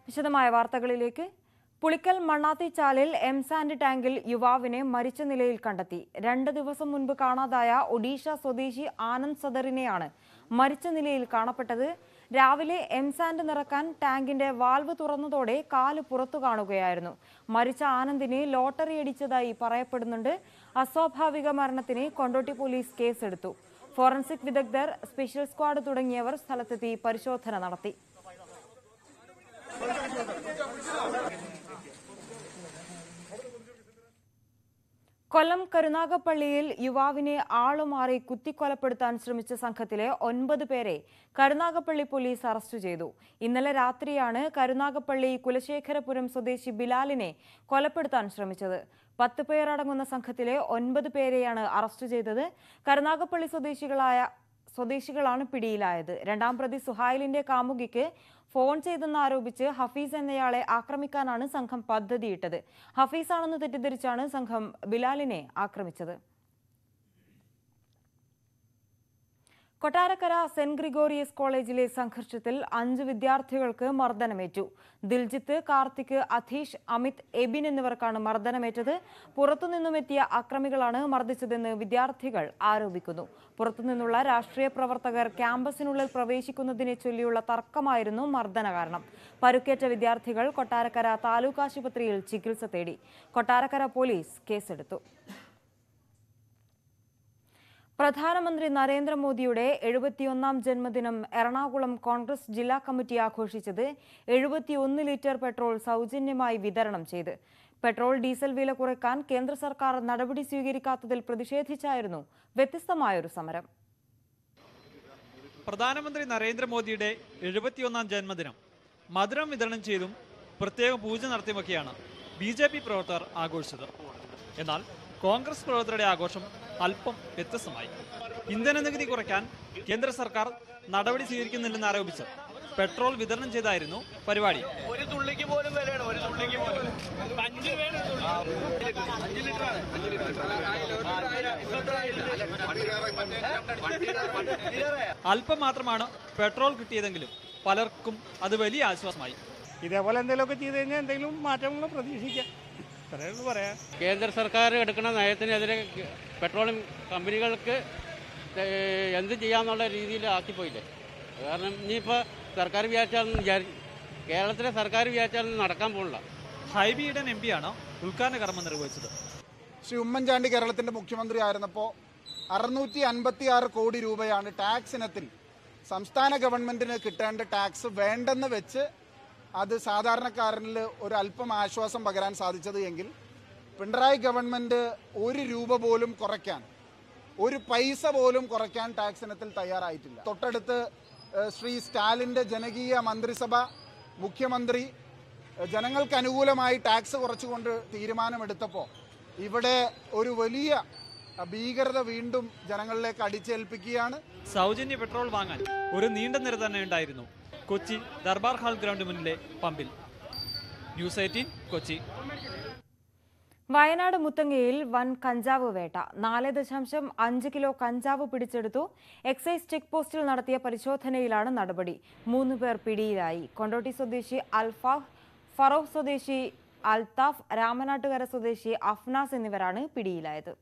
വിശദമായ വാർത്തകളിലേക്ക് പുളിക്കൽ മണ്ണാത്തിച്ചാലിൽ എംസാൻഡ് ടാങ്കിൽ യുവാവിനെ മരിച്ച നിലയിൽ കണ്ടെത്തി രണ്ട് ദിവസം മുൻപ് കാണാതായ ഒഡീഷ സ്വദേശി ആനന്ദ് സദറിനെയാണ് മരിച്ച നിലയിൽ കാണപ്പെട്ടത് രാവിലെ എംസാൻഡ് നിറക്കാൻ ടാങ്കിന്റെ വാൽവ് തുറന്നതോടെ കാല് പുറത്തു കാണുകയായിരുന്നു മരിച്ച ആനന്ദിനെ ലോട്ടറി അടിച്ചതായി പറയപ്പെടുന്നുണ്ട് അസ്വാഭാവിക മരണത്തിന് കൊണ്ടോട്ടി പോലീസ് കേസെടുത്തു ഫോറൻസിക് വിദഗ്ധർ സ്പെഷ്യൽ സ്ക്വാഡ് തുടങ്ങിയവർ സ്ഥലത്തെത്തി പരിശോധന നടത്തി കൊല്ലം കരുനാഗപ്പള്ളിയിൽ യുവാവിനെ ആളുമാറി കുത്തിക്കൊലപ്പെടുത്താൻ ശ്രമിച്ച സംഘത്തിലെ ഒൻപത് പേരെ കരുനാഗപ്പള്ളി പോലീസ് അറസ്റ്റ് ചെയ്തു ഇന്നലെ രാത്രിയാണ് കരുനാഗപ്പള്ളി കുലശേഖരപുരം സ്വദേശി ബിലാലിനെ കൊലപ്പെടുത്താൻ ശ്രമിച്ചത് പത്ത് പേരടങ്ങുന്ന സംഘത്തിലെ ഒൻപത് പേരെയാണ് അറസ്റ്റ് ചെയ്തത് കരുനാഗപ്പള്ളി സ്വദേശികളായ സ്വദേശികളാണ് പിടിയിലായത് രണ്ടാം പ്രതി സുഹൈലിന്റെ കാമുകിക്ക് ഫോൺ ചെയ്തെന്നാരോപിച്ച് ഹഫീസ് എന്നയാളെ ആക്രമിക്കാനാണ് സംഘം പദ്ധതിയിട്ടത് ഹഫീസാണെന്ന് തെറ്റിദ്ധരിച്ചാണ് സംഘം ബിലാലിനെ ആക്രമിച്ചത് കൊട്ടാരക്കര സെന്റ് ഗ്രിഗോറിയസ് കോളേജിലെ സംഘർഷത്തിൽ അഞ്ച് വിദ്യാർത്ഥികൾക്ക് മർദ്ദനമേറ്റു ദിൽജിത്ത് കാർത്തിക് അധീഷ് അമിത് എബിൻ എന്നിവർക്കാണ് മർദ്ദനമേറ്റത് പുറത്തുനിന്നുമെത്തിയ അക്രമികളാണ് മർദ്ദിച്ചതെന്ന് വിദ്യാർത്ഥികൾ ആരോപിക്കുന്നു പുറത്തുനിന്നുള്ള രാഷ്ട്രീയ പ്രവർത്തകർ ക്യാമ്പസിനുള്ളിൽ പ്രവേശിക്കുന്നതിനെ ചൊല്ലിയുള്ള തർക്കമായിരുന്നു മർദ്ദന കാരണം പരുക്കേറ്റ വിദ്യാർത്ഥികൾ കൊട്ടാരക്കര താലൂക്ക് ആശുപത്രിയിൽ ചികിത്സ തേടി കൊട്ടാരക്കര പോലീസ് കേസെടുത്തു പ്രധാനമന്ത്രി നരേന്ദ്രമോദിയുടെ എഴുപത്തിയൊന്നാം ജന്മദിനം എറണാകുളം കോൺഗ്രസ് ജില്ലാ കമ്മിറ്റി ആഘോഷിച്ചത് എഴുപത്തിയൊന്ന് ലിറ്റർ പെട്രോൾ സൗജന്യമായി വിതരണം ചെയ്ത് പെട്രോൾ ഡീസൽ വില കുറയ്ക്കാൻ കേന്ദ്ര സർക്കാർ നടപടി സ്വീകരിക്കാത്തതിൽ പ്രതിഷേധിച്ചായിരുന്നു വ്യത്യസ്തമായൊരു സമരം പ്രധാനമന്ത്രി നരേന്ദ്രമോദിയുടെ എഴുപത്തിയൊന്നാം ജന്മദിനം മധുരം വിതരണം ചെയ്തും പ്രത്യേക പൂജ നടത്തിയുമൊക്കെയാണ് ബി ജെ പി പ്രവർത്തകർ ആഘോഷിച്ചത് എന്നാൽ കോൺഗ്രസ് പ്രവർത്തകരുടെ ആഘോഷം അല്പം വ്യത്യസ്തമായി ഇന്ധന നികുതി കുറയ്ക്കാൻ കേന്ദ്ര സർക്കാർ നടപടി സ്വീകരിക്കുന്നില്ലെന്ന് ആരോപിച്ച് പെട്രോൾ വിതരണം ചെയ്തായിരുന്നു പരിപാടി ഒരു തുള്ളിക്ക് പോലും വിലയാണ് ഒരു തുള്ളിക്ക് പോലും അഞ്ച് വേണം അഞ്ച് ലിറ്റർ അഞ്ച് ലിറ്റർ അല്പം മാത്രമാണ് പെട്രോൾ കിട്ടിയതെങ്കിലും പലർക്കും അത് വലിയ ആശ്വാസമായി ഇതേപോലെ എന്തെങ്കിലുമൊക്കെ ചെയ്ത് കഴിഞ്ഞാൽ എന്തെങ്കിലും മാറ്റങ്ങൾ പ്രതീക്ഷിക്കാം ഇത്രയേ ഉള്ളൂ പറയാം കേന്ദ്ര സർക്കാർ എടുക്കുന്ന നയത്തിനെതിരെ പെട്രോളിയം കമ്പനികൾക്ക് ഏഹ്, എന്ത് ചെയ്യാന്നുള്ള രീതിയിൽ ആക്കിപ്പോയില്ലേ കാരണം ഇനിയിപ്പോൾ സർക്കാർ വിചാരിച്ചാലൊന്നും വിചാരി കേരളത്തിലെ സർക്കാർ വിചാരിച്ചാലൊന്നും നടക്കാൻ പോകില്ല ഹൈബി ഈഡൻ എം പിയാണ് ഉദ്ഘാടന കർമ്മം നിർവഹിച്ചത് ശ്രീ ഉമ്മൻചാണ്ടി കേരളത്തിന്റെ മുഖ്യമന്ത്രി ആയിരുന്നപ്പോൾ അറുന്നൂറ്റി അൻപത്തി ആറ് കോടി രൂപയാണ് ടാക്സ് ഇനത്തിൽ സംസ്ഥാന ഗവൺമെന്റിന് കിട്ടേണ്ട ടാക്സ് വേണ്ടെന്ന് വെച്ച് അത് സാധാരണക്കാരനിൽ ഒരു അല്പം ആശ്വാസം പകരാൻ സാധിച്ചത് എങ്കിൽ പിണറായി ഗവൺമെന്റ് ഒരു രൂപ പോലും കുറയ്ക്കാൻ ഒരു പൈസ പോലും കുറയ്ക്കാൻ ടാക്സ് ഇനത്തിൽ തയ്യാറായിട്ടില്ല തൊട്ടടുത്ത് ഏഹ്, ശ്രീ സ്റ്റാലിന്റെ ജനകീയ മന്ത്രിസഭ മുഖ്യമന്ത്രി ഏഹ്, ജനങ്ങൾക്ക് അനുകൂലമായി ടാക്സ് കുറച്ചുകൊണ്ട് തീരുമാനമെടുത്തപ്പോൾ ഇവിടെ ഒരു വലിയ അഹ്, ഭീകരത വീണ്ടും ജനങ്ങളിലേക്ക് അടിച്ചേൽപ്പിക്കുകയാണ് സൗജന്യ പെട്രോൾ വാങ്ങാൻ ഒരു നീണ്ട നിര തന്നെ ഉണ്ടായിരുന്നു കൊച്ചി ദർബാർ ഹാൾ ഗ്രൗണ്ട് മുന്നിലെ പമ്പിൽ ന്യൂസ് എയ്റ്റീൻ കൊച്ചി വയനാട് മുത്തങ്ങയിൽ വൻ കഞ്ചാവ് വേട്ട നാല് ദശാംശം അഞ്ച് കിലോ കഞ്ചാവ് പിടിച്ചെടുത്തു എക്സൈസ് ചെക്ക് പോസ്റ്റിൽ നടത്തിയ പരിശോധനയിലാണ് നടപടി മൂന്ന് പേർ പിടിയിലായി കൊണ്ടോട്ടി സ്വദേശി അൽഫാഹ് ഫറോഹ് സ്വദേശി അൽതാഫ് രാമനാട്ടുകര സ്വദേശി അഫ്നാസ് എന്നിവരാണ് പിടിയിലായത്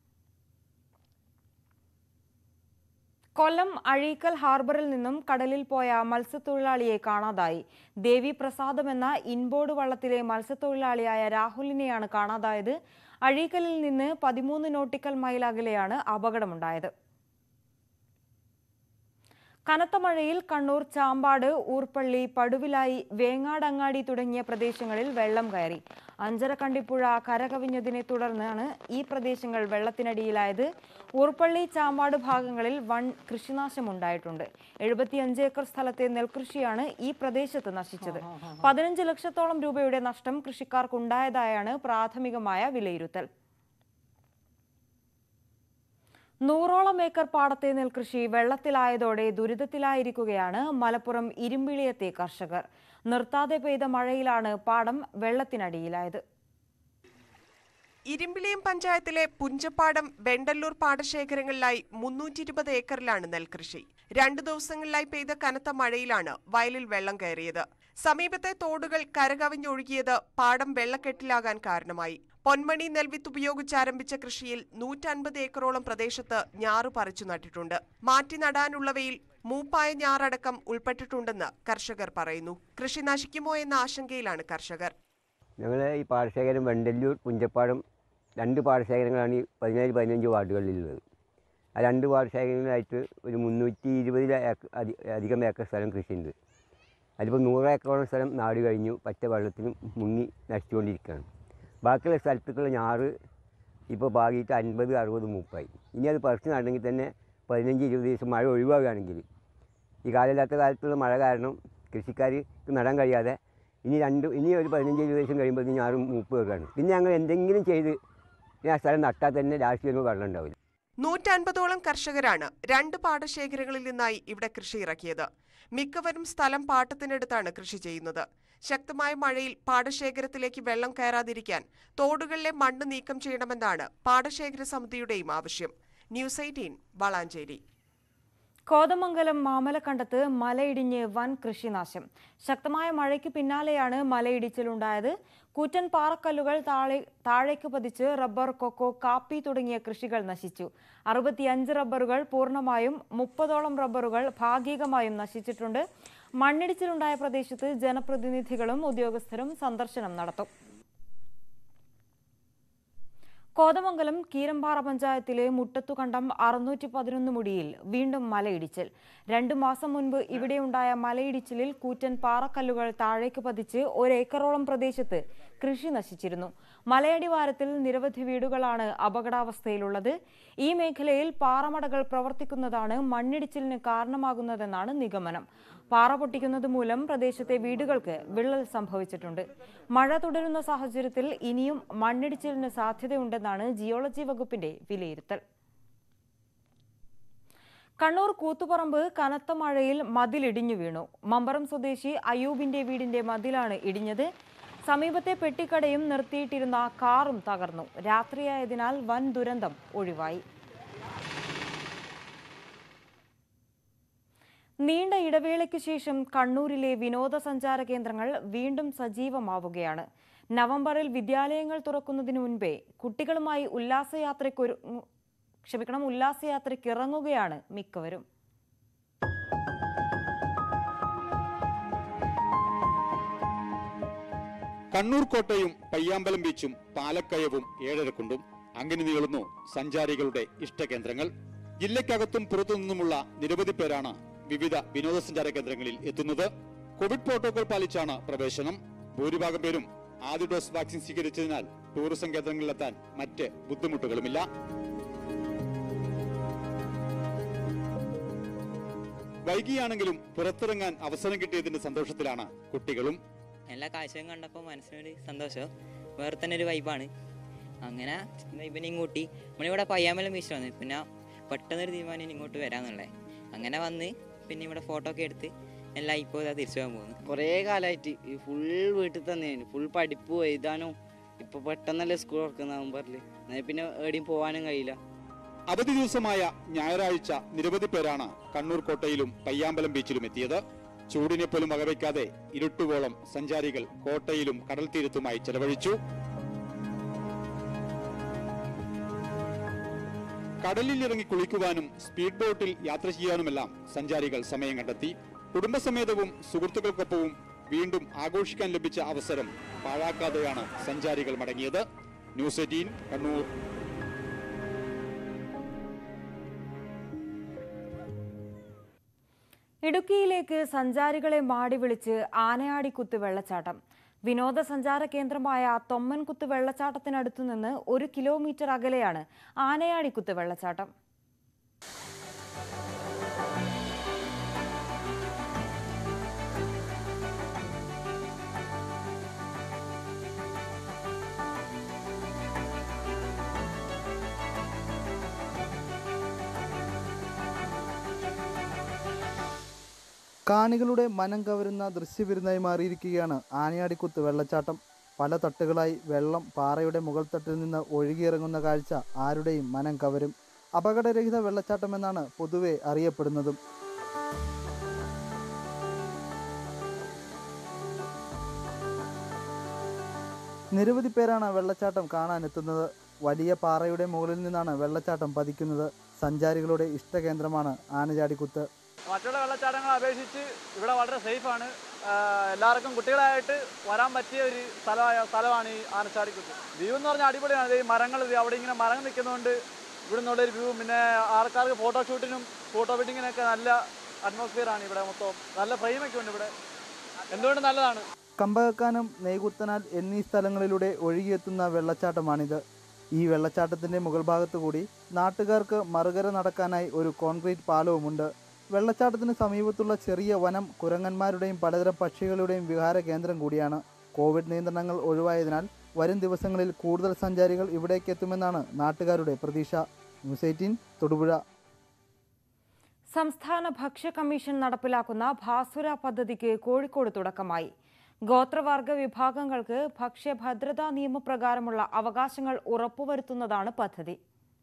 കൊല്ലം അഴീക്കൽ ഹാർബറിൽ നിന്നും കടലിൽ പോയ മത്സ്യത്തൊഴിലാളിയെ കാണാതായി ദേവി പ്രസാദം എന്ന ഇൻബോർഡ് വള്ളത്തിലെ മത്സ്യത്തൊഴിലാളിയായ രാഹുലിനെയാണ് കാണാതായത് അഴീക്കലിൽ നിന്ന് പതിമൂന്ന് നോട്ടിക്കൽ മൈൽ അകലെയാണ് അപകടമുണ്ടായത് കനത്ത മഴയിൽ കണ്ണൂർ ചാമ്പാട് ഊർപ്പള്ളി പടുവിലായി വേങ്ങാടങ്ങാടി തുടങ്ങിയ പ്രദേശങ്ങളിൽ വെള്ളം കയറി അഞ്ചരക്കണ്ടിപ്പുഴ കരകവിഞ്ഞതിനെ തുടർന്നാണ് ഈ പ്രദേശങ്ങൾ വെള്ളത്തിനടിയിലായത് ഊർപ്പള്ളി ചാമ്പാട് ഭാഗങ്ങളിൽ വൻ കൃഷിനാശമുണ്ടായിട്ടുണ്ട് എഴുപത്തിയഞ്ച് ഏക്കർ സ്ഥലത്തെ നെൽകൃഷിയാണ് ഈ പ്രദേശത്ത് നശിച്ചത് പതിനഞ്ച് ലക്ഷത്തോളം രൂപയുടെ നഷ്ടം കൃഷിക്കാർക്കുണ്ടായതായാണ് പ്രാഥമികമായ വിലയിരുത്തൽ നൂറോളം ഏക്കർ പാടത്തെ നെൽകൃഷി വെള്ളത്തിലായതോടെ ദുരിതത്തിലായിരിക്കുകയാണ് മലപ്പുറം ഇരുമ്പിളിയത്തെ കർഷകർ നിർത്താതെ പെയ്ത മഴയിലാണ് പാടം വെള്ളത്തിനടിയിലായത് ഇരുമ്പിളിയം പഞ്ചായത്തിലെ പുഞ്ചപ്പാടം വെണ്ടല്ലൂർ പാടശേഖരങ്ങളിലായി മുന്നൂറ്റി ഇരുപത് ഏക്കറിലാണ് നെൽകൃഷി രണ്ടു ദിവസങ്ങളിലായി പെയ്ത കനത്ത മഴയിലാണ് വയലിൽ വെള്ളം കയറിയത് സമീപത്തെ തോടുകൾ കരകവിഞ്ഞൊഴുകിയത് പാടം വെള്ളക്കെട്ടിലാകാൻ കാരണമായി പൊന്മണി നെൽവിത്ത് ഉപയോഗിച്ച് ആരംഭിച്ച കൃഷിയിൽ നൂറ്റൻപത് ഏക്കറോളം പ്രദേശത്ത് ഞാറു പറിച്ചു നട്ടിട്ടുണ്ട് മാറ്റി നടാനുള്ളവയിൽ മൂപ്പായ ഞാറടക്കം ഉൾപ്പെട്ടിട്ടുണ്ടെന്ന് കർഷകർ പറയുന്നു കൃഷി നശിക്കുമോ എന്ന ആശങ്കയിലാണ് കർഷകർ ഞങ്ങൾ ഈ പാടശേഖരം വെണ്ടല്ലൂർ പുഞ്ചപ്പാടം രണ്ട് പാടശേഖരങ്ങളാണ് ഈ പതിനേഴ് പതിനഞ്ച് വാർഡുകളിലുള്ളത് ആ രണ്ട് പാടശേഖരങ്ങളിലായിട്ട് ഒരു മുന്നൂറ്റി ഇരുപതിൽ അധികം ഏക്കർ സ്ഥലം കൃഷിയുണ്ട് അതിലിപ്പോൾ നൂറ് ഏക്കറോളം സ്ഥലം നാട് കഴിഞ്ഞു പച്ച വെള്ളത്തിനും മുങ്ങി നശിച്ചുകൊണ്ടിരിക്കുകയാണ് ബാക്കിയുള്ള സ്ഥലത്തേക്കുള്ള ഞാറ് ഇപ്പോൾ ഭാഗിയിട്ട് അൻപത് അറുപത് മുപ്പായി ഇനി അത് പറിച്ച് നടണമെങ്കിൽ തന്നെ പതിനഞ്ച് ഇരുപത് ദിവസം മഴ ഒഴിവാകുകയാണെങ്കിൽ ഈ കാലമില്ലാത്ത കാലത്തുള്ള മഴ കാരണം കൃഷിക്കാർക്ക് നടാൻ കഴിയാതെ ഇനി രണ്ട് ഇനി ഒരു പതിനഞ്ച് ഇരുപത് ദിവസം കഴിയുമ്പോൾ ഞാറും മൂപ്പ് വെക്കുകയാണ് പിന്നെ ഞങ്ങൾ എന്തെങ്കിലും ചെയ്ത് ഇനി ആ സ്ഥലം നട്ടാൽ തന്നെ ലാസ്റ്റ് വരുമ്പോൾ വെള്ളം ഉണ്ടാവില്ല നൂറ്റൻപതോളം കർഷകരാണ് രണ്ട് പാടശേഖരങ്ങളിൽ നിന്നായി ഇവിടെ കൃഷി ഇറക്കിയത് മിക്കവരും സ്ഥലം പാട്ടത്തിനെടുത്താണ് കൃഷി ചെയ്യുന്നത് ശക്തമായ മഴയിൽ പാടശേഖരത്തിലേക്ക് വെള്ളം കയറാതിരിക്കാൻ തോടുകളിലെ മണ്ണ് നീക്കം ചെയ്യണമെന്നാണ് പാടശേഖര സമിതിയുടെയും ആവശ്യം ന്യൂസ് എയ്റ്റീൻ വളാഞ്ചേരി കോതമംഗലം മാമലക്കണ്ടത്ത് മലയിടിഞ്ഞ് വൻ കൃഷിനാശം ശക്തമായ മഴയ്ക്ക് പിന്നാലെയാണ് മലയിടിച്ചിലുണ്ടായത് കൂറ്റൻ പാറക്കല്ലുകൾ താഴെ താഴേക്ക് പതിച്ച് റബ്ബർ കൊക്കോ കാപ്പി തുടങ്ങിയ കൃഷികൾ നശിച്ചു അറുപത്തിയഞ്ച് റബ്ബറുകൾ പൂർണ്ണമായും മുപ്പതോളം റബ്ബറുകൾ ഭാഗികമായും നശിച്ചിട്ടുണ്ട് മണ്ണിടിച്ചിലുണ്ടായ പ്രദേശത്ത് ജനപ്രതിനിധികളും ഉദ്യോഗസ്ഥരും സന്ദർശനം നടത്തും കോതമംഗലം കീരമ്പാറ പഞ്ചായത്തിലെ മുട്ടത്തുകണ്ടം അറുന്നൂറ്റി പതിനൊന്ന് മുടിയിൽ വീണ്ടും മലയിടിച്ചിൽ രണ്ടു മാസം മുൻപ് ഇവിടെയുണ്ടായ മലയിടിച്ചിലിൽ കൂറ്റൻ പാറക്കല്ലുകൾ താഴേക്ക് പതിച്ച് ഒരേക്കറോളം പ്രദേശത്ത് കൃഷി നശിച്ചിരുന്നു മലയടിവാരത്തിൽ നിരവധി വീടുകളാണ് അപകടാവസ്ഥയിലുള്ളത് ഈ മേഖലയിൽ പാറമടകൾ പ്രവർത്തിക്കുന്നതാണ് മണ്ണിടിച്ചിലിന് കാരണമാകുന്നതെന്നാണ് നിഗമനം പാറ പൊട്ടിക്കുന്നത് മൂലം പ്രദേശത്തെ വീടുകൾക്ക് വിള്ളൽ സംഭവിച്ചിട്ടുണ്ട് മഴ തുടരുന്ന സാഹചര്യത്തിൽ ഇനിയും മണ്ണിടിച്ചിലിന് സാധ്യതയുണ്ടെന്നാണ് ജിയോളജി വകുപ്പിന്റെ വിലയിരുത്തൽ കണ്ണൂർ കൂത്തുപറമ്പ് കനത്ത മഴയിൽ മതിലിടിഞ്ഞു വീണു മമ്പറം സ്വദേശി അയൂബിന്റെ വീടിന്റെ മതിലാണ് ഇടിഞ്ഞത് സമീപത്തെ പെട്ടിക്കടയും നിർത്തിയിട്ടിരുന്ന കാറും തകർന്നു രാത്രിയായതിനാൽ വൻ ദുരന്തം ഒഴിവായി നീണ്ട ഇടവേളയ്ക്ക് ശേഷം കണ്ണൂരിലെ വിനോദസഞ്ചാര കേന്ദ്രങ്ങൾ വീണ്ടും സജീവമാവുകയാണ് നവംബറിൽ വിദ്യാലയങ്ങൾ തുറക്കുന്നതിന് മുൻപേ കുട്ടികളുമായി ഉല്ലാസയാത്രയ്ക്കൊരു ക്ഷമിക്കണം ഉല്ലാസയാത്രയ്ക്ക് ഇറങ്ങുകയാണ് മിക്കവരും കണ്ണൂർ കോട്ടയും പയ്യാമ്പലം ബീച്ചും പാലക്കയവും ഏഴരക്കുണ്ടും അങ്ങനെ നീളുന്നു സഞ്ചാരികളുടെ ഇഷ്ടകേന്ദ്രങ്ങൾ ജില്ലയ്ക്കകത്തും പുറത്തുനിന്നുമുള്ള നിരവധി പേരാണ് വിവിധ വിനോദസഞ്ചാര കേന്ദ്രങ്ങളിൽ എത്തുന്നത് കോവിഡ് പ്രോട്ടോകോൾ പാലിച്ചാണ് പ്രവേശനം ഭൂരിഭാഗം പേരും ആദ്യ ഡോസ് വാക്സിൻ സ്വീകരിച്ചതിനാൽ ടൂറിസം കേന്ദ്രങ്ങളിലെത്താൻ മറ്റ് ബുദ്ധിമുട്ടുകളുമില്ല വൈകിയാണെങ്കിലും പുറത്തിറങ്ങാൻ അവസരം കിട്ടിയതിന്റെ സന്തോഷത്തിലാണ് കുട്ടികളും എല്ലാ കാഴ്ചയും കണ്ടപ്പോൾ മനസ്സിനൊരു സന്തോഷം വേറെ തന്നെ ഒരു വൈബാണ് അങ്ങനെ വൈബിനെയും കൂട്ടി നമ്മളിവിടെ പയ്യാമലം ബീച്ച് വന്നു പിന്നെ പെട്ടെന്നൊരു തീരുമാനം ഇങ്ങോട്ട് വരാന്നുള്ളത് അങ്ങനെ വന്ന് പിന്നെ ഇവിടെ ഫോട്ടോ ഒക്കെ എടുത്ത് എല്ലാം ഇപ്പോൾ ഇതാ തിരിച്ചു പോകാൻ പോകുന്നു കുറേ കാലമായിട്ട് ഈ ഫുൾ വീട്ടിൽ തന്നെയാണ് ഫുൾ പഠിപ്പ് എഴുതാനും ഇപ്പൊ പെട്ടെന്നല്ലേ സ്കൂൾ തുറക്കുന്ന പറഞ്ഞില്ല എന്നാൽ പിന്നെ എവിടെയും പോകാനും കഴിയില്ല അവധി ദിവസമായ ഞായറാഴ്ച നിരവധി പേരാണ് കണ്ണൂർ കോട്ടയിലും പയ്യാമ്പലം ബീച്ചിലും എത്തിയത് ചൂടിനെ പോലും വകവയ്ക്കാതെ ഇരുട്ടുവോളം സഞ്ചാരികൾ കോട്ടയിലും കടൽ തീരത്തുമായി ചെലവഴിച്ചു കടലിൽ ഇറങ്ങി കുളിക്കുവാനും സ്പീഡ് ബോട്ടിൽ യാത്ര ചെയ്യാനുമെല്ലാം സഞ്ചാരികൾ സമയം കണ്ടെത്തി കുടുംബസമേതവും സുഹൃത്തുക്കൾക്കൊപ്പവും വീണ്ടും ആഘോഷിക്കാൻ ലഭിച്ച അവസരം പാഴാക്കാതെയാണ് സഞ്ചാരികൾ മടങ്ങിയത് ന്യൂസ് എയ്റ്റീൻ കണ്ണൂർ ഇടുക്കിയിലേക്ക് സഞ്ചാരികളെ മാടി വിളിച്ച് ആനയാടിക്കുത്ത് വെള്ളച്ചാട്ടം വിനോദസഞ്ചാര കേന്ദ്രമായ തൊമ്മൻകുത്ത് വെള്ളച്ചാട്ടത്തിനടുത്തു നിന്ന് ഒരു കിലോമീറ്റർ അകലെയാണ് ആനയാടിക്കുത്ത് വെള്ളച്ചാട്ടം കാണികളുടെ മനം കവരുന്ന ദൃശ്യവിരുന്നായി മാറിയിരിക്കുകയാണ് ആനയാടിക്കുത്ത് വെള്ളച്ചാട്ടം പല തട്ടുകളായി വെള്ളം പാറയുടെ മുകൾ തട്ടിൽ നിന്ന് ഒഴുകിയിറങ്ങുന്ന കാഴ്ച ആരുടെയും മനം കവരും അപകടരഹിത വെള്ളച്ചാട്ടമെന്നാണ് പൊതുവെ അറിയപ്പെടുന്നതും നിരവധി പേരാണ് വെള്ളച്ചാട്ടം കാണാനെത്തുന്നത് വലിയ പാറയുടെ മുകളിൽ നിന്നാണ് വെള്ളച്ചാട്ടം പതിക്കുന്നത് സഞ്ചാരികളുടെ ഇഷ്ടകേന്ദ്രമാണ് ആനചാടിക്കുത്ത് മറ്റുള്ള വെള്ളച്ചാട്ടങ്ങളെ അപേക്ഷിച്ച് ഇവിടെ വളരെ സേഫാണ് എല്ലാവർക്കും കുട്ടികളായിട്ട് വരാൻ പറ്റിയ ഒരു സ്ഥലമായ സ്ഥലമാണ് ഈ ആനച്ചാടിക്കുത്ത് വ്യൂ എന്ന് പറഞ്ഞാൽ അടിപൊളിയാണ് ഈ മരങ്ങൾ ഇത് അവിടെ ഇങ്ങനെ മരം നിൽക്കുന്നതുകൊണ്ട് ഇവിടെ നിന്നുള്ളൊരു വ്യൂ പിന്നെ ആൾക്കാർക്ക് ഫോട്ടോഷൂട്ടിനും ഫോട്ടോ വെഡിങ്ങിനൊക്കെ നല്ല അറ്റ്മോസ്ഫിയറാണ് ഇവിടെ മൊത്തം നല്ല ഫ്രെയിമൊക്കെ ഉണ്ട് ഇവിടെ എന്തുകൊണ്ട് നല്ലതാണ് കമ്പകക്കാനം നെയ്കുത്തനാൽ എന്നീ സ്ഥലങ്ങളിലൂടെ ഒഴുകിയെത്തുന്ന വെള്ളച്ചാട്ടമാണിത് ഈ വെള്ളച്ചാട്ടത്തിൻ്റെ മുകൾ ഭാഗത്തു കൂടി നാട്ടുകാർക്ക് മറുകര നടക്കാനായി ഒരു കോൺക്രീറ്റ് പാലവുമുണ്ട് വെള്ളച്ചാട്ടത്തിന് സമീപത്തുള്ള ചെറിയ വനം കുരങ്ങന്മാരുടെയും പലതരം പക്ഷികളുടെയും വിഹാര കേന്ദ്രം കൂടിയാണ് കോവിഡ് നിയന്ത്രണങ്ങൾ ഒഴിവായതിനാൽ വരും ദിവസങ്ങളിൽ കൂടുതൽ സഞ്ചാരികൾ ഇവിടേക്ക് എത്തുമെന്നാണ് നാട്ടുകാരുടെ പ്രതീക്ഷ ന്യൂസ് എയ്റ്റീൻ തൊടുപുഴ സംസ്ഥാന ഭക്ഷ്യ കമ്മീഷൻ നടപ്പിലാക്കുന്ന ഭാസുര പദ്ധതിക്ക് കോഴിക്കോട് തുടക്കമായി ഗോത്രവർഗ വിഭാഗങ്ങൾക്ക് ഭക്ഷ്യഭദ്രതാ നിയമപ്രകാരമുള്ള അവകാശങ്ങൾ ഉറപ്പുവരുത്തുന്നതാണ് പദ്ധതി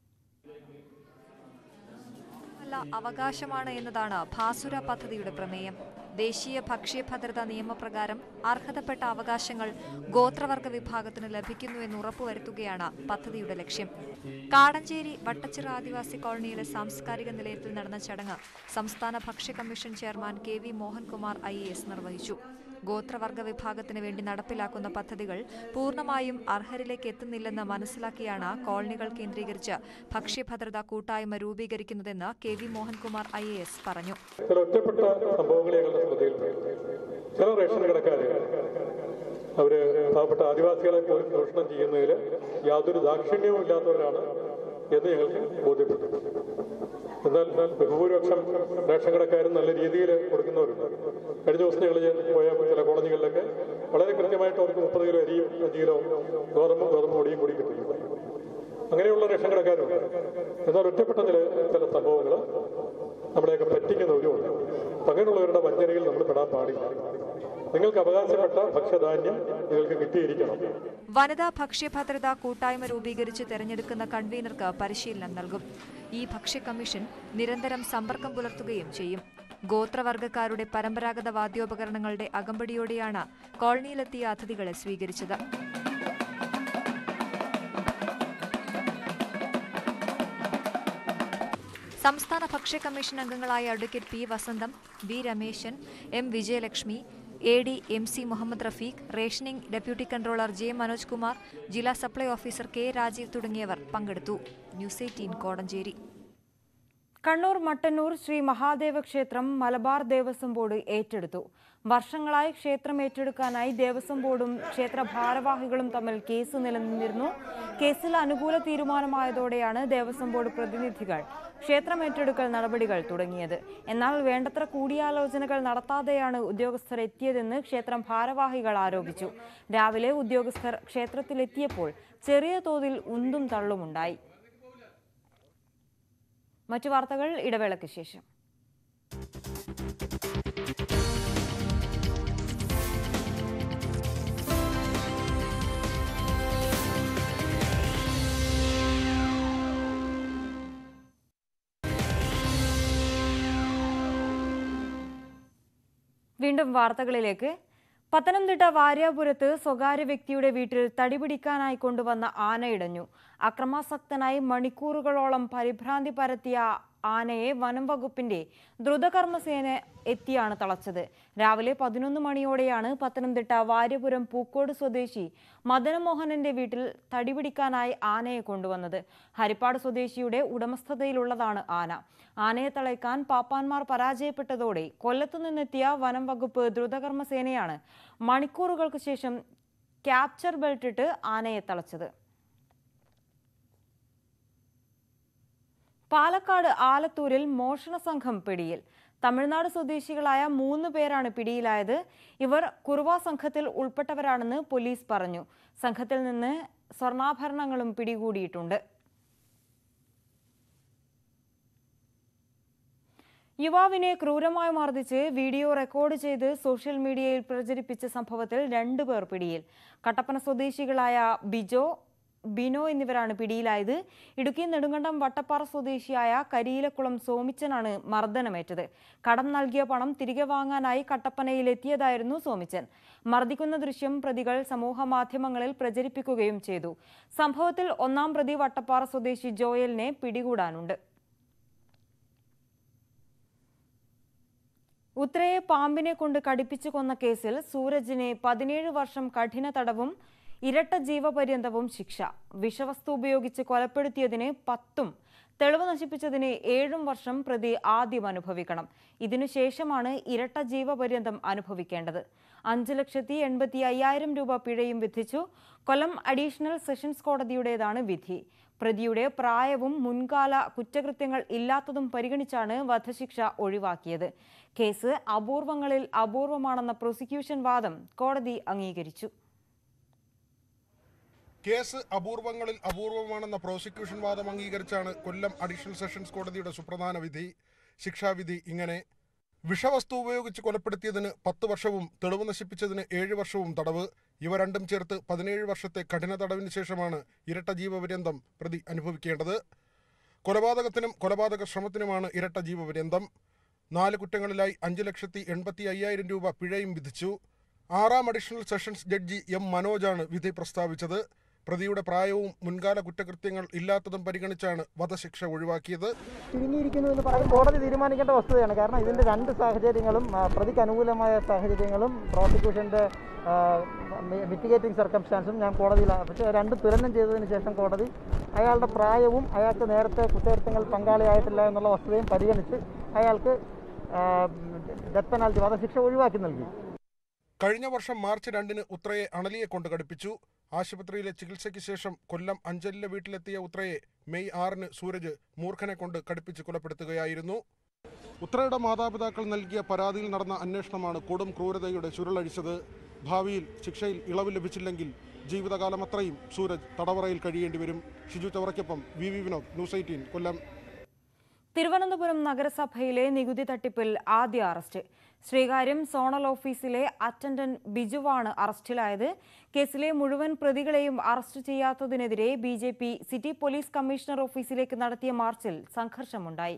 അല്ല അവകാശമാണ് എന്നതാണ് ഭാസുര പദ്ധതിയുടെ പ്രമേയം ദേശീയ ഭക്ഷ്യഭദ്രതാ നിയമപ്രകാരം അർഹതപ്പെട്ട അവകാശങ്ങൾ ഗോത്രവർഗ വിഭാഗത്തിന് ലഭിക്കുന്നു എന്ന് ഉറപ്പുവരുത്തുകയാണ് പദ്ധതിയുടെ ലക്ഷ്യം കാടഞ്ചേരി വട്ടച്ചിറ ആദിവാസി കോളനിയിലെ സാംസ്കാരിക നിലയത്തിൽ നടന്ന ചടങ്ങ് സംസ്ഥാന ഭക്ഷ്യ commission chairman K V Mohankumar I നിർവഹിച്ചു ഗോത്രവർഗ വിഭാഗത്തിന് വേണ്ടി നടപ്പിലാക്കുന്ന പദ്ധതികൾ പൂർണ്ണമായും അർഹരിലേക്ക് എത്തുന്നില്ലെന്ന് മനസ്സിലാക്കിയാണ് കോളനികൾ കേന്ദ്രീകരിച്ച് ഭക്ഷ്യഭദ്രതാ കൂട്ടായ്മ രൂപീകരിക്കുന്നതെന്ന് കെ വി മോഹൻകുമാർ ഐ പറഞ്ഞു ചില ഒറ്റപ്പെട്ട സംഭവങ്ങൾ ഞങ്ങളുടെ ശ്രദ്ധയിൽപ്പെട്ടു ചില റേഷൻ കടക്കാര് അവര് പാവപ്പെട്ട ആദിവാസികളെ പോലും ചൂഷണം ചെയ്യുന്നതിൽ യാതൊരു ദാക്ഷിണ്യവും ഇല്ലാത്തവരാണ് എന്ന് ഞങ്ങൾക്ക് ബോധ്യപ്പെട്ടു എന്നാൽ ബഹുഭൂരിപക്ഷം റേഷൻ കടക്കാരും നല്ല രീതിയിൽ കൊടുക്കുന്നവരുണ്ട് കഴിഞ്ഞ ദിവസം ഞങ്ങൾ പോയ ചില കോളനികളിലൊക്കെ വളരെ കൃത്യമായിട്ട് അവർക്ക് മുപ്പത് കിലോ അരിയും അഞ്ച് കിലോ ഗോതമ്പ് ഗോതമ്പ് പൊടിയും കൂടി കിട്ടുന്നു അങ്ങനെയുള്ള റേഷൻ കടക്കാരുണ്ട് എന്നാൽ ഒറ്റപ്പെട്ട ചില ചില സംഭവങ്ങൾ നമ്മളെയൊക്കെ പറ്റിക്കുന്നവരുമുണ്ട് അപ്പം അങ്ങനെയുള്ളവരുടെ വഞ്ചനയിൽ നമ്മൾ പെടാൻ പാടില്ല നിങ്ങൾക്ക് അവകാശപ്പെട്ട ഭക്ഷ്യധാന്യം നിങ്ങൾക്ക് കിട്ടിയിരിക്കണം വനിതാ ഭക്ഷ്യഭദ്രതാ കൂട്ടായ്മ രൂപീകരിച്ച് തെരഞ്ഞെടുക്കുന്ന കൺവീനർക്ക് പരിശീലനം നൽകും ഈ ഭക്ഷ്യ കമ്മീഷൻ നിരന്തരം സമ്പർക്കം പുലർത്തുകയും ചെയ്യും ഗോത്രവർഗക്കാരുടെ പരമ്പരാഗത വാദ്യോപകരണങ്ങളുടെ അകമ്പടിയോടെയാണ് കോളനിയിലെത്തിയ അതിഥികളെ സ്വീകരിച്ചത് സംസ്ഥാന ഭക്ഷ്യ കമ്മീഷൻ അംഗങ്ങളായ advocate P Vasantham V Rameshan M Vijayalakshmi A D M C Muhammad Rafeeq rationing deputy controller J Manoj Kumar ജില്ലാ സപ്ലൈ ഓഫീസർ കെ രാജീവ് തുടങ്ങിയവർ പങ്കെടുത്തു ന്യൂസ് എയ്റ്റീൻ കോടഞ്ചേരി കണ്ണൂർ മട്ടന്നൂർ ശ്രീ മഹാദേവ ക്ഷേത്രം മലബാർ ദേവസ്വം ബോർഡ് ഏറ്റെടുത്തു വർഷങ്ങളായി ക്ഷേത്രം ഏറ്റെടുക്കാനായി ദേവസ്വം ബോർഡും ക്ഷേത്ര ഭാരവാഹികളും തമ്മിൽ കേസ് നിലനിന്നിരുന്നു കേസിൽ അനുകൂല തീരുമാനമായതോടെയാണ് ദേവസ്വം ബോർഡ് പ്രതിനിധികൾ ക്ഷേത്രം ഏറ്റെടുക്കൽ നടപടികൾ തുടങ്ങിയത് എന്നാൽ വേണ്ടത്ര കൂടിയാലോചനകൾ നടത്താതെയാണ് ഉദ്യോഗസ്ഥർ എത്തിയതെന്ന് ക്ഷേത്രം ഭാരവാഹികൾ ആരോപിച്ചു രാവിലെ ഉദ്യോഗസ്ഥർ ക്ഷേത്രത്തിലെത്തിയപ്പോൾ ചെറിയ തോതിൽ ഉന്തും തള്ളുമുണ്ടായി മറ്റു വാർത്തകൾ ഇടവേളയ്ക്ക് ശേഷം വീണ്ടും വാർത്തകളിലേക്ക് പത്തനംതിട്ട വാര്യാപുരത്ത് സ്വകാര്യ വ്യക്തിയുടെ വീട്ടിൽ തടിപിടിക്കാനായി കൊണ്ടുവന്ന ആനയിടഞ്ഞു അക്രമാസക്തനായി മണിക്കൂറുകളോളം പരിഭ്രാന്തി പരത്തിയ ആനയെ വനം വകുപ്പിന്റെ ദ്രുതകർമ്മസേന എത്തിയാണ് തളച്ചത് രാവിലെ പതിനൊന്ന് മണിയോടെയാണ് പത്തനംതിട്ട വാര്യപുരം പൂക്കോട് സ്വദേശി മദനമോഹനന്റെ വീട്ടിൽ തടിപിടിക്കാനായി ആനയെ കൊണ്ടുവന്നത് ഹരിപ്പാട് സ്വദേശിയുടെ ഉടമസ്ഥതയിലുള്ളതാണ് ആന ആനയെ തളയ്ക്കാൻ പാപ്പാന്മാർ പരാജയപ്പെട്ടതോടെ കൊല്ലത്തു നിന്നെത്തിയ വനം വകുപ്പ് ദ്രുതകർമ്മസേനയാണ് മണിക്കൂറുകൾക്ക് ശേഷം ക്യാപ്ചർ ബെൽറ്റിട്ട് ആനയെ തളച്ചത് പാലക്കാട് ആലത്തൂരിൽ മോഷണ സംഘം പിടിയിൽ തമിഴ്നാട് സ്വദേശികളായ മൂന്ന് പേരാണ് പിടിയിലായത് ഇവർ കുറുവ സംഘത്തിൽ ഉൾപ്പെട്ടവരാണെന്ന് പോലീസ് പറഞ്ഞു സംഘത്തിൽ നിന്ന് സ്വർണ്ണാഭരണങ്ങളും പിടികൂടിയിട്ടുണ്ട് യുവാവിനെ ക്രൂരമായി മർദ്ദിച്ച് വീഡിയോ റെക്കോർഡ് ചെയ്ത് സോഷ്യൽ മീഡിയയിൽ പ്രചരിപ്പിച്ച സംഭവത്തിൽ രണ്ടുപേർ പിടിയിൽ കട്ടപ്പന സ്വദേശികളായ ബിജോ ബിനോ എന്നിവരാണ് പിടിയിലായത് ഇടുക്കി നെടുങ്കണ്ടം വട്ടപ്പാറ സ്വദേശിയായ കരിയിലക്കുളം സോമിച്ചനാണ് മർദ്ദനമേറ്റത് കടം നൽകിയ പണം തിരികെ വാങ്ങാനായി കട്ടപ്പനയിൽ എത്തിയതായിരുന്നു സോമിച്ചൻ മർദ്ദിക്കുന്ന ദൃശ്യം പ്രതികൾ സമൂഹ മാധ്യമങ്ങളിൽ പ്രചരിപ്പിക്കുകയും ചെയ്തു സംഭവത്തിൽ ഒന്നാം പ്രതി വട്ടപ്പാറ സ്വദേശി ജോയലിനെ പിടികൂടാനുണ്ട് ഉത്രയെ പാമ്പിനെ കൊണ്ട് കടിപ്പിച്ചു കൊന്ന കേസിൽ സൂരജിനെ പതിനേഴ് വർഷം കഠിന തടവും ഇരട്ട ജീവപര്യന്തവും ശിക്ഷ വിഷവസ്തു ഉപയോഗിച്ച് കൊലപ്പെടുത്തിയതിന് പത്തും തെളിവ് നശിപ്പിച്ചതിന് ഏഴും വർഷം പ്രതി ആദ്യം അനുഭവിക്കണം ഇതിനുശേഷമാണ് ഇരട്ട ജീവപര്യന്തം അനുഭവിക്കേണ്ടത് അഞ്ച് ലക്ഷത്തി എൺപത്തി അയ്യായിരം രൂപ പിഴയും വിധിച്ചു കൊല്ലം അഡീഷണൽ സെഷൻസ് കോടതിയുടേതാണ് വിധി പ്രതിയുടെ പ്രായവും മുൻകാല കുറ്റകൃത്യങ്ങൾ ഇല്ലാത്തതും പരിഗണിച്ചാണ് വധശിക്ഷ ഒഴിവാക്കിയത് കേസ് അപൂർവങ്ങളിൽ അപൂർവമാണെന്ന പ്രോസിക്യൂഷൻ വാദം കോടതി അംഗീകരിച്ചു കേസ് അപൂർവങ്ങളിൽ അപൂർവമാണെന്ന പ്രോസിക്യൂഷൻ വാദം അംഗീകരിച്ചാണ് കൊല്ലം അഡീഷണൽ സെഷൻസ് കോടതിയുടെ സുപ്രധാന വിധി ശിക്ഷാവിധി ഇങ്ങനെ വിഷവസ്തു ഉപയോഗിച്ച് കൊലപ്പെടുത്തിയതിന് പത്ത് വർഷവും തെളിവ് നശിപ്പിച്ചതിന് ഏഴ് വർഷവും തടവ് ഇവ രണ്ടും ചേർത്ത് പതിനേഴ് വർഷത്തെ കഠിന തടവിന് ശേഷമാണ് ഇരട്ട ജീവപര്യന്തം പ്രതി അനുഭവിക്കേണ്ടത് കൊലപാതകത്തിനും കൊലപാതക ശ്രമത്തിനുമാണ് ഇരട്ട ജീവപര്യന്തം നാല് കുറ്റങ്ങളിലായി അഞ്ച് ലക്ഷത്തി എൺപത്തി അയ്യായിരം രൂപ പിഴയും വിധിച്ചു ആറാം അഡീഷണൽ സെഷൻസ് ജഡ്ജി എം മനോജാണ് വിധി പ്രസ്താവിച്ചത് പ്രതിയുടെ പ്രായവും മുൻകാല കുറ്റകൃത്യങ്ങൾ ഇല്ലാത്തതും പരിഗണിച്ചാണ് വധശിക്ഷ ഒഴിവാക്കിയത് ചുരുങ്ങിയിരിക്കുന്നു എന്ന് പറയും കോടതി തീരുമാനിക്കേണ്ട വസ്തുതയാണ് കാരണം ഇതിന്റെ രണ്ട് സാഹചര്യങ്ങളും ആ, പ്രതിക്ക് അനുകൂലമായ സാഹചര്യങ്ങളും പ്രോസിക്യൂഷന്റെ മിറ്റിഗേറ്റിംഗ് സർക്കംസ്റ്റാൻസും ഞാൻ കോടതിയിലാണ് പക്ഷേ രണ്ട് തുലനം ചെയ്തതിന് ശേഷം കോടതി അയാളുടെ പ്രായവും അയാൾക്ക് നേരത്തെ കുറ്റകൃത്യങ്ങൾ പങ്കാളിയായിട്ടില്ല എന്നുള്ള വസ്തുതയും പരിഗണിച്ച് അയാൾക്ക് ഡെത്ത് പെനാൽറ്റി വധശിക്ഷ ഒഴിവാക്കി നൽകി കഴിഞ്ഞ വർഷം മാർച്ച് രണ്ടിന് ഉത്രയെ അണലിയെ കൊണ്ട് കടുപ്പിച്ചു ആശുപത്രിയിലെ ചികിത്സയ്ക്ക് ശേഷം കൊല്ലം അഞ്ചലിലെ വീട്ടിലെത്തിയ ഉത്രയെ മെയ് ആറിന് സൂരജ് മൂർഖനെ കൊണ്ട് കടുപ്പിച്ച് കൊലപ്പെടുത്തുകയായിരുന്നു ഉത്രയുടെ മാതാപിതാക്കൾ നൽകിയ പരാതിയിൽ നടന്ന അന്വേഷണമാണ് കൊടും ക്രൂരതയുടെ ചുരുളഴിച്ചത് ഭാവിയിൽ ശിക്ഷയിൽ ഇളവ് ലഭിച്ചില്ലെങ്കിൽ ജീവിതകാലം അത്രയും സൂരജ് തടവറയിൽ കഴിയേണ്ടി വരും ഷിജു ചവറയ്ക്കൊപ്പം V V Vinod news eighteen Kollam Thiruvananthapuram നഗരസഭയിലെ നികുതി തട്ടിപ്പിൽ ആദ്യ അറസ്റ്റ് ശ്രീകാര്യം സോണൽ ഓഫീസിലെ അറ്റൻഡന്റ് ബിജുവാണ് അറസ്റ്റിലായത് കേസിലെ മുഴുവൻ പ്രതികളെയും അറസ്റ്റ് ചെയ്യാത്തതിനെതിരെ B J P city police commissioner ഓഫീസിലേക്ക് നടത്തിയ മാർച്ചിൽ സംഘർഷമുണ്ടായി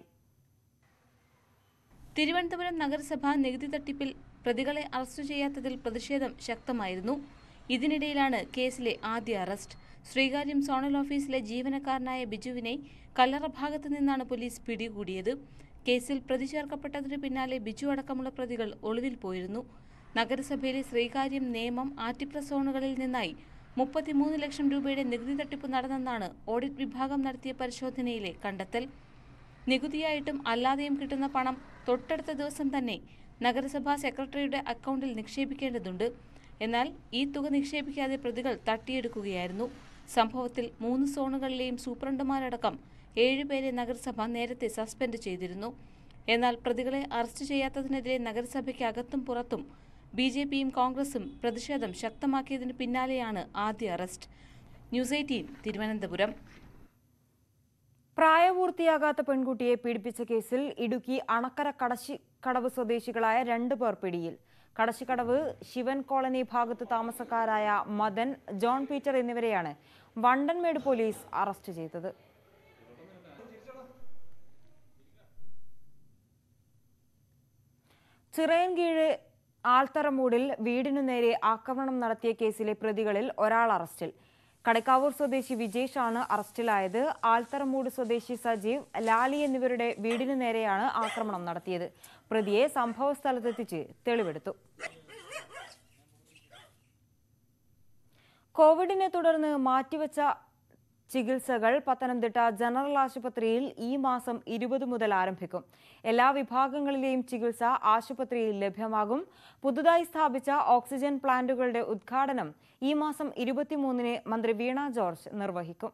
തിരുവനന്തപുരം നഗരസഭ നികുതി തട്ടിപ്പിൽ പ്രതികളെ അറസ്റ്റ് ചെയ്യാത്തതിൽ പ്രതിഷേധം ശക്തമായിരുന്നു ഇതിനിടയിലാണ് കേസിലെ ആദ്യ അറസ്റ്റ് ശ്രീകാര്യം സോണൽ ഓഫീസിലെ ജീവനക്കാരനായ ബിജുവിനെ കല്ലറ ഭാഗത്തു നിന്നാണ് പോലീസ് പിടികൂടിയത് കേസിൽ പ്രതി ചേർക്കപ്പെട്ടതിനു പിന്നാലെ ബിജു അടക്കമുള്ള പ്രതികൾ ഒളിവിൽ പോയിരുന്നു നഗരസഭയിലെ ശ്രീകാര്യം നേമം ആറ്റിപ്ര സോണുകളിൽ നിന്നായി മുപ്പത്തിമൂന്ന് ലക്ഷം രൂപയുടെ നികുതി തട്ടിപ്പ് നടന്നെന്നാണ് ഓഡിറ്റ് വിഭാഗം നടത്തിയ പരിശോധനയിലെ കണ്ടെത്തൽ നികുതിയായിട്ടും അല്ലാതെയും കിട്ടുന്ന പണം തൊട്ടടുത്ത ദിവസം തന്നെ നഗരസഭാ സെക്രട്ടറിയുടെ അക്കൗണ്ടിൽ നിക്ഷേപിക്കേണ്ടതുണ്ട് എന്നാൽ ഈ തുക നിക്ഷേപിക്കാതെ പ്രതികൾ തട്ടിയെടുക്കുകയായിരുന്നു സംഭവത്തിൽ മൂന്ന് സോണുകളിലെയും സൂപ്രണ്ടുമാരടക്കം ഏഴുപേരെ നഗരസഭ നേരത്തെ സസ്പെൻഡ് ചെയ്തിരുന്നു എന്നാൽ പ്രതികളെ അറസ്റ്റ് ചെയ്യാത്തതിനെതിരെ നഗരസഭയ്ക്ക് അകത്തും പുറത്തും ബി ജെ പിയും കോൺഗ്രസും പ്രതിഷേധം ശക്തമാക്കിയതിന് പിന്നാലെയാണ് ആദ്യ അറസ്റ്റ് ന്യൂസ് എയ്റ്റീൻ തിരുവനന്തപുരം പ്രായപൂർത്തിയാകാത്ത പെൺകുട്ടിയെ പീഡിപ്പിച്ച കേസിൽ ഇടുക്കി അണക്കര കടശിക്കടവ് സ്വദേശികളായ രണ്ടു പേർ പിടിയിൽ കടശിക്കടവ് ശിവൻ കോളനി ഭാഗത്ത് താമസക്കാരായ മദൻ ജോൺ പീറ്റർ എന്നിവരെയാണ് വണ്ടൻമേട് പോലീസ് അറസ്റ്റ് ചെയ്തത് ചിറയൻകീഴ് ആൽത്തറമൂടിൽ വീടിനു നേരെ ആക്രമണം നടത്തിയ കേസിലെ പ്രതികളിൽ ഒരാൾ അറസ്റ്റിൽ കടക്കാവൂർ സ്വദേശി വിജേഷാണ് അറസ്റ്റിലായത് ആൽത്തറമൂട് സ്വദേശി സജീവ് ലാലി എന്നിവരുടെ വീടിനു നേരെയാണ് ആക്രമണം നടത്തിയത് പ്രതിയെ സംഭവ സ്ഥലത്തെത്തിച്ച് തെളിവെടുത്തു കോവിഡിനെ തുടർന്ന് മാറ്റിവെച്ച ചികിത്സകൾ പത്തനംതിട്ട ജനറൽ ആശുപത്രിയിൽ ഈ മാസം ഇരുപത് മുതൽ ആരംഭിക്കും എല്ലാ വിഭാഗങ്ങളിലെയും ചികിത്സ ആശുപത്രിയിൽ ലഭ്യമാകും പുതുതായി സ്ഥാപിച്ച ഓക്സിജൻ പ്ലാന്റുകളുടെ ഉദ്ഘാടനം ഈ മാസം ഇരുപത്തിമൂന്നിന് മന്ത്രി വീണ ജോർജ് നിർവഹിക്കും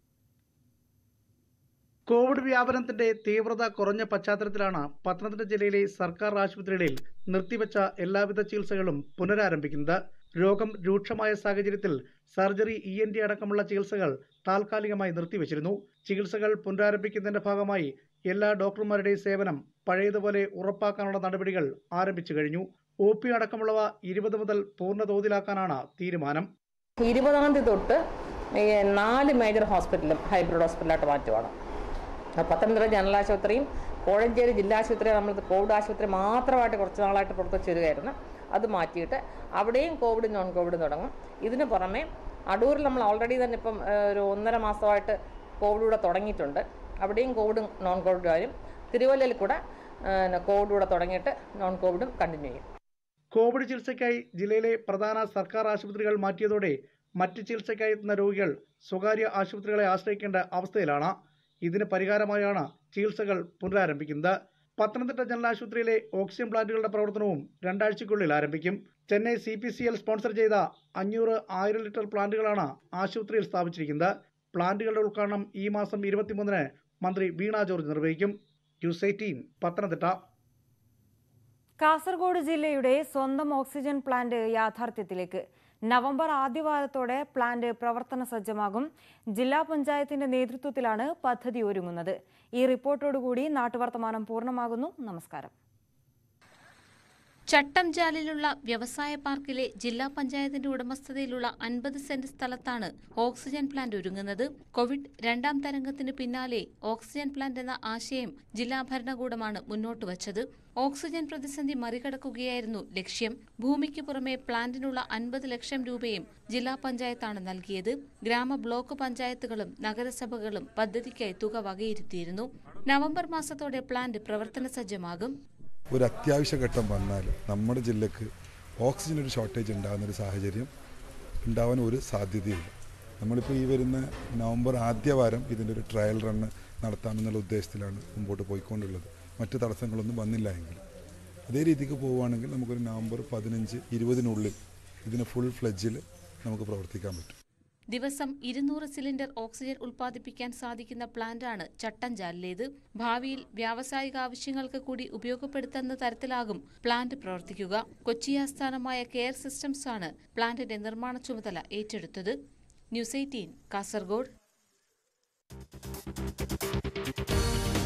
കോവിഡ് വ്യാപനത്തിന്റെ തീവ്രത കുറഞ്ഞ പശ്ചാത്തലത്തിലാണ് പത്തനംതിട്ട ജില്ലയിലെ സർക്കാർ ആശുപത്രികളിൽ നിർത്തിവെച്ച എല്ലാവിധ ചികിത്സകളും പുനരാരംഭിക്കുന്നത് രോഗം രൂക്ഷമായ സാഹചര്യത്തിൽ സർജറി ഇ എൻ ടി അടക്കമുള്ള ചികിത്സകൾ താൽക്കാലികമായി നിർത്തിവച്ചിരുന്നു ചികിത്സകൾ പുനരാരംഭിക്കുന്നതിന്റെ ഭാഗമായി എല്ലാ ഡോക്ടർമാരുടെയും സേവനം പഴയതുപോലെ ഉറപ്പാക്കാനുള്ള നടപടികൾ ആരംഭിച്ചു കഴിഞ്ഞു ഒ പി അടക്കമുള്ളവ ഇരുപത് മുതൽ പൂർണ്ണ തോതിലാക്കാനാണ് തീരുമാനം ഇരുപതാം തീയതി തൊട്ട് ഈ നാല് മേജർ ഹോസ്പിറ്റലും ഹൈബ്രിഡ് ഹോസ്പിറ്റലായിട്ട് മാറ്റുവാണ് ആ പത്തനംതിട്ട ജനറൽ ആശുപത്രിയും കോഴഞ്ചേരി ജില്ലാ ആശുപത്രിയും നമ്മൾ കോവിഡ് ആശുപത്രി മാത്രമായിട്ട് കുറച്ച് നാളായിട്ട് പുറത്ത് വരികയായിരുന്നു അത് മാറ്റിയിട്ട് അവിടെയും കോവിഡ് നോൺ കോവിഡ് തുടങ്ങും ഇതിന് പുറമെ അടൂരിൽ നമ്മൾ ഓൾറെഡി തന്നെ ഇപ്പം ഏഹ്, ഒരു ഒന്നര മാസമായിട്ട് കോവിഡ് കൂടെ തുടങ്ങിയിട്ടുണ്ട് അവിടെയും കോവിഡും നോൺ കോവിഡ് വരും തിരുവല്ലയിൽ കൂടെ ഏഹ്, കോവിഡ് കൂടെ തുടങ്ങിയിട്ട് നോൺ കോവിഡും കണ്ടിന്യൂ ചെയ്യും കോവിഡ് ചികിത്സയ്ക്കായി ജില്ലയിലെ പ്രധാന സർക്കാർ ആശുപത്രികൾ മാറ്റിയതോടെ മറ്റ് ചികിത്സയ്ക്കായി എത്തുന്ന രോഗികൾ സ്വകാര്യ ആശുപത്രികളെ ആശ്രയിക്കേണ്ട അവസ്ഥയിലാണ് ഇതിന് പരിഹാരമായാണ് ചികിത്സകൾ പുനരാരംഭിക്കുന്നത് പത്തനംതിട്ട ജനറൽ ആശുപത്രിയിലെ ഓക്സിജൻ പ്ലാന്റുകളുടെ പ്രവർത്തനവും രണ്ടാഴ്ചയ്ക്കുള്ളിൽ ആരംഭിക്കും Chennai C P C L sponsor ചെയ്ത അഞ്ഞൂറ് ആയിരം ലിറ്റർ പ്ലാന്റുകളാണ് ആശുപത്രിയിൽ സ്ഥാപിച്ചിരിക്കുന്നത് പ്ലാന്റുകളുടെ ഉദ്ഘാടനം ഈ മാസം ഇരുപത്തിമൂന്നിന് മന്ത്രി വീണ ജോർജ് നിർവഹിക്കും ന്യൂസ് എയ്റ്റീൻ പത്തനംതിട്ട കാസർഗോഡ് ജില്ലയുടെ സ്വന്തം ഓക്സിജൻ പ്ലാന്റ് യാഥാർത്ഥ്യത്തിലേക്ക് നവംബർ ആദ്യവാരത്തോടെ പ്ലാന്റ് പ്രവർത്തന സജ്ജമാകും ജില്ലാ പഞ്ചായത്തിന്റെ നേതൃത്വത്തിലാണ് പദ്ധതി ഒരുങ്ങുന്നത് ഈ റിപ്പോർട്ടോടുകൂടി നാട്ടുവർത്തമാനം പൂർണ്ണമാകുന്നു നമസ്കാരം ചട്ടംചാലിലുള്ള വ്യവസായ പാർക്കിലെ ജില്ലാ പഞ്ചായത്തിന്റെ ഉടമസ്ഥതയിലുള്ള അൻപത് സെന്റ് സ്ഥലത്താണ് ഓക്സിജൻ പ്ലാന്റ് ഒരുങ്ങുന്നത് കോവിഡ് രണ്ടാം തരംഗത്തിന് പിന്നാലെ ഓക്സിജൻ പ്ലാന്റ് എന്ന ആശയം ജില്ലാ ഭരണകൂടമാണ് മുന്നോട്ട് വച്ചത് ഓക്സിജൻ പ്രതിസന്ധി മറികടക്കുകയായിരുന്നു ലക്ഷ്യം ഭൂമിക്ക് പുറമെ പ്ലാന്റിനുള്ള അൻപത് ലക്ഷം രൂപയും ജില്ലാ പഞ്ചായത്താണ് നൽകിയത് ഗ്രാമ ബ്ലോക്ക് പഞ്ചായത്തുകളും നഗരസഭകളും പദ്ധതിക്കായി തുക വകയിരുത്തിയിരുന്നു നവംബർ മാസത്തോടെ പ്ലാന്റ് പ്രവർത്തന സജ്ജമാകും ഒരു അത്യാവശ്യ ഘട്ടം വന്നാൽ നമ്മുടെ ജില്ലക്ക് ഓക്സിജൻ ഒരു ഷോർട്ടേജ് ഉണ്ടാകുന്ന ഒരു സാഹചര്യം ഉണ്ടാവാൻ ഒരു സാധ്യതയില്ല നമ്മളിപ്പോൾ ഈ വരുന്ന നവംബർ ആദ്യ വാരം ഇതിൻ്റെ ഒരു ട്രയൽ റണ്ണ് നടത്താമെന്നുള്ള ഉദ്ദേശത്തിലാണ് മുമ്പോട്ട് പോയിക്കൊണ്ടുള്ളത് മറ്റ് തടസ്സങ്ങളൊന്നും വന്നില്ല എങ്കിൽ അതേ രീതിക്ക് പോവുകയാണെങ്കിൽ നമുക്കൊരു നവംബർ പതിനഞ്ച് ഇരുപതിനുള്ളിൽ ഇതിന് ഫുൾ ഫ്ലെഡ്ജിൽ നമുക്ക് പ്രവർത്തിക്കാൻ പറ്റും ദിവസം ഇരുന്നൂറ് സിലിണ്ടർ ഓക്സിജൻ ഉൽപ്പാദിപ്പിക്കാൻ സാധിക്കുന്ന പ്ലാന്റാണ് ചട്ടഞ്ചാലിലേത് ഭാവിയിൽ വ്യാവസായിക ആവശ്യങ്ങൾക്ക് കൂടി ഉപയോഗപ്പെടുത്തുന്ന തരത്തിലാകും പ്ലാന്റ് പ്രവർത്തിക്കുക കൊച്ചി ആസ്ഥാനമായ കെയർ സിസ്റ്റംസ് ആണ് പ്ലാന്റിന്റെ നിർമ്മാണ ചുമതല ഏറ്റെടുത്തത് ന്യൂസ് എയ്റ്റീൻ കാസർഗോഡ്